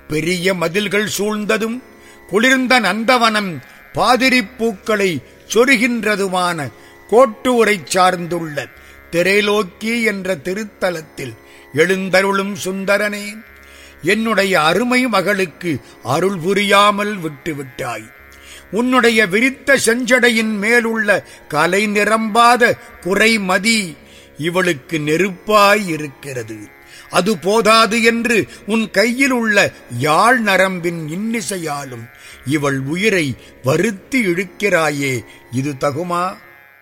பெரிய மதில்கள் சூழ்ந்ததும் குளிர்ந்த நந்தவனம் பாதிரிப் பூக்களை சொருகின்றதுமான கோட்டூரை சார்ந்துள்ள திரைலோக்கி என்ற திருத்தலத்தில் எழுந்தருளும் சுந்தரனே என்னுடைய அருமை மகளுக்கு அருள் புரியாமல் விட்டுவிட்டாய் உன்னுடைய விரித்த செஞ்சடையின் மேலுள்ள கலை நிரம்பாத குறைமதி இவளுக்கு நெருப்பாய் இருக்கிறது அது போதாது என்று உன் கையில் உள்ள யாழ் நரம்பின் இன்னிசையாலும் இவள் உயிரை வருத்தி இழுக்கிறாயே இது தகுமா